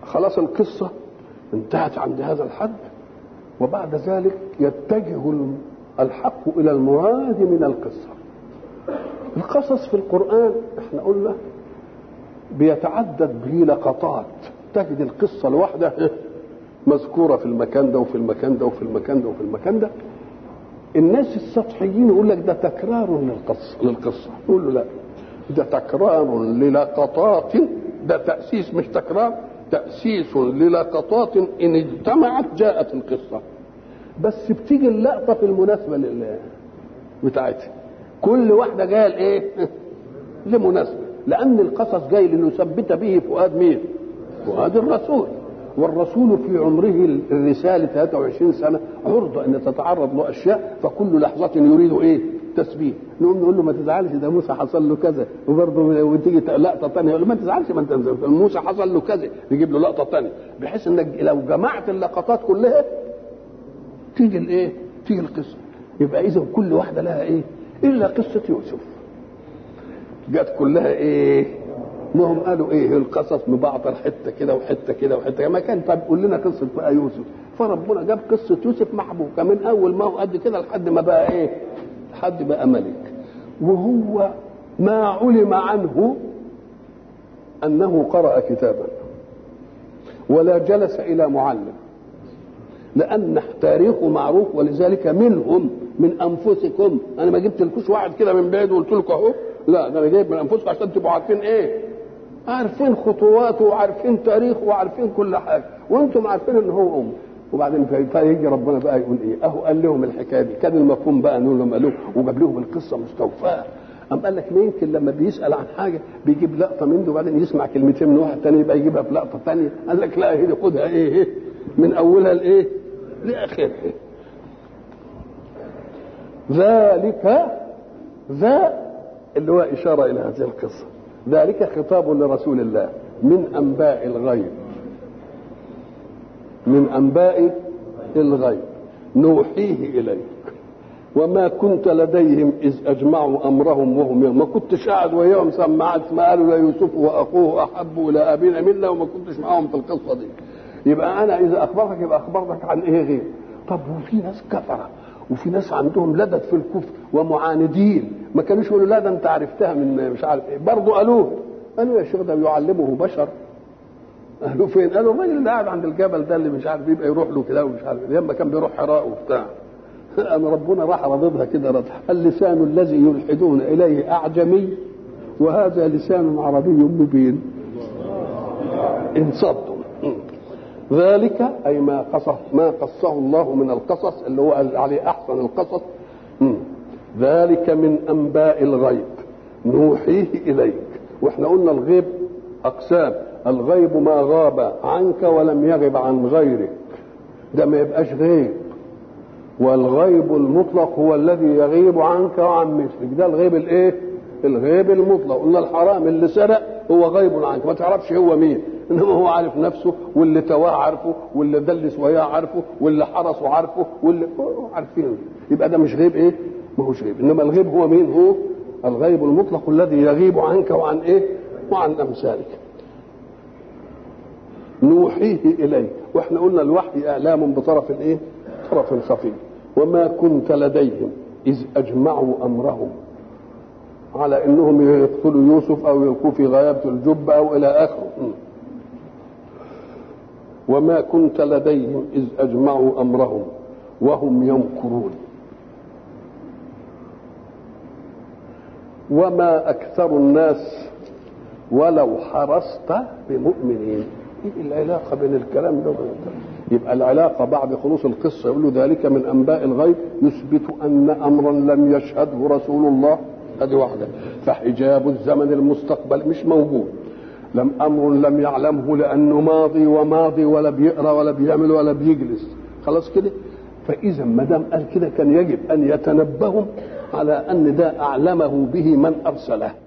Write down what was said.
خلاص القصة انتهت عند هذا الحد وبعد ذلك يتجه الحق إلى المراد من القصة القصص في القرآن احنا قلنا بيتعدد به لقطات تجد القصة الواحدة مذكورة في المكان ده وفي المكان ده وفي المكان ده وفي المكان ده الناس السطحيين يقول لك ده تكرار للقصة للقصة يقول له لا ده تكرار للقطات ده تأسيس مش تكرار تأسيس للقطات إن اجتمعت جاءت القصة بس بتيجي اللقطة في المناسبة لله بتاعتها كل واحدة جاية لإيه؟ لمناسبة لأن القصص جاي لنثبت به فؤاد مين؟ فؤاد الرسول والرسول في عمره الرسالة 23 سنة عرضة أن تتعرض له أشياء فكل لحظة يريد إيه؟ تثبيت نقوم نقول له ما تزعلش ده موسى حصل له كذا وبرضه وتيجي لقطة ثانية يقول له ما تزعلش ما انت موسى حصل له كذا يجيب له لقطة ثانية بحيث انك لو جمعت اللقطات كلها تيجي الايه؟ تيجي القصة يبقى إذا كل واحدة لها إيه؟ إلا قصة يوسف جت كلها إيه؟ ما هم قالوا ايه القصص مبعضر حته كده وحته كده وحته ما كان طب قول لنا قصه بقى يوسف فربنا جاب قصه يوسف محبوكه من اول ما هو قد كده لحد ما بقى ايه لحد بقى ملك وهو ما علم عنه انه قرأ كتابا ولا جلس الى معلم لان تاريخه معروف ولذلك منهم من انفسكم انا ما جبت لكوش واحد كده من بعيد وقلت لكم اهو لا ده انا جايب من انفسكم عشان تبقوا عارفين ايه عارفين خطواته وعارفين تاريخه وعارفين كل حاجه وانتم عارفين ان هو ام وبعدين فيجي ربنا بقى يقول ايه اهو قال لهم الحكايه دي كان المفهوم بقى نقول لهم قالوا وجاب لهم القصه مستوفاه أم قال لك ما يمكن لما بيسأل عن حاجة بيجيب لقطة منه وبعدين يسمع كلمتين من واحد تاني يبقى يجيبها في لقطة تانية قال لك لا هي خدها إيه, إيه من أولها لإيه لآخرها ذلك ذا اللي هو إشارة إلى هذه القصة ذلك خطاب لرسول الله من أنباء الغيب من أنباء الغيب نوحيه إليك وما كنت لديهم إذ أجمعوا أمرهم وهم يوم. ما كنتش قاعد وياهم سمعت ما قالوا لا يوسف وأخوه أحب إلى أبينا منا وما كنتش معاهم في القصة دي يبقى أنا إذا أخبرتك يبقى أخبرتك عن إيه غير طب وفي ناس كفرة وفي ناس عندهم لدد في الكفر ومعاندين ما كانوش يقولوا لا ده انت عرفتها من مش عارف ايه برضه قالوه قالوا يا شيخ ده يعلمه بشر قالوا فين؟ قالوا الراجل اللي قاعد عند الجبل ده اللي مش عارف يبقى يروح له كده ومش عارف لما كان بيروح حراء وبتاع أنا ربنا راح رددها كده رد اللسان الذي يلحدون إليه أعجمي وهذا لسان عربي مبين انصدوا ذلك أي ما قصه ما قصه الله من القصص اللي هو عليه أحسن القصص ذلك من أنباء الغيب نوحيه إليك واحنا قلنا الغيب أقسام الغيب ما غاب عنك ولم يغب عن غيرك ده ما يبقاش غيب والغيب المطلق هو الذي يغيب عنك وعن مثلك ده الغيب الايه الغيب المطلق قلنا الحرام اللي سرق هو غيب عنك ما تعرفش هو مين انما هو عارف نفسه واللي تواه عارفه واللي دلس وياه عارفه واللي حرسه عارفه واللي عارفينه يبقى ده مش غيب ايه ما هوش غيب انما الغيب هو مين هو الغيب المطلق الذي يغيب عنك وعن ايه وعن امثالك نوحيه اليك واحنا قلنا الوحي اعلام بطرف الايه طرف خفي وما كنت لديهم إذ أجمعوا أمرهم على أنهم يقتلوا يوسف أو يلقوه في غيابة الجب أو إلى آخره وما كنت لديهم إذ أجمعوا أمرهم وهم يمكرون وما أكثر الناس ولو حرصت بمؤمنين ايه العلاقه بين الكلام ده وبين يبقى العلاقه بعد خلوص القصه يقول له ذلك من انباء الغيب يثبت ان امرا لم يشهده رسول الله هذه واحده فحجاب الزمن المستقبل مش موجود لم امر لم يعلمه لانه ماضي وماضي ولا بيقرا ولا بيعمل ولا بيجلس خلاص كده فاذا ما دام قال كده كان يجب ان يتنبهوا على ان ده اعلمه به من ارسله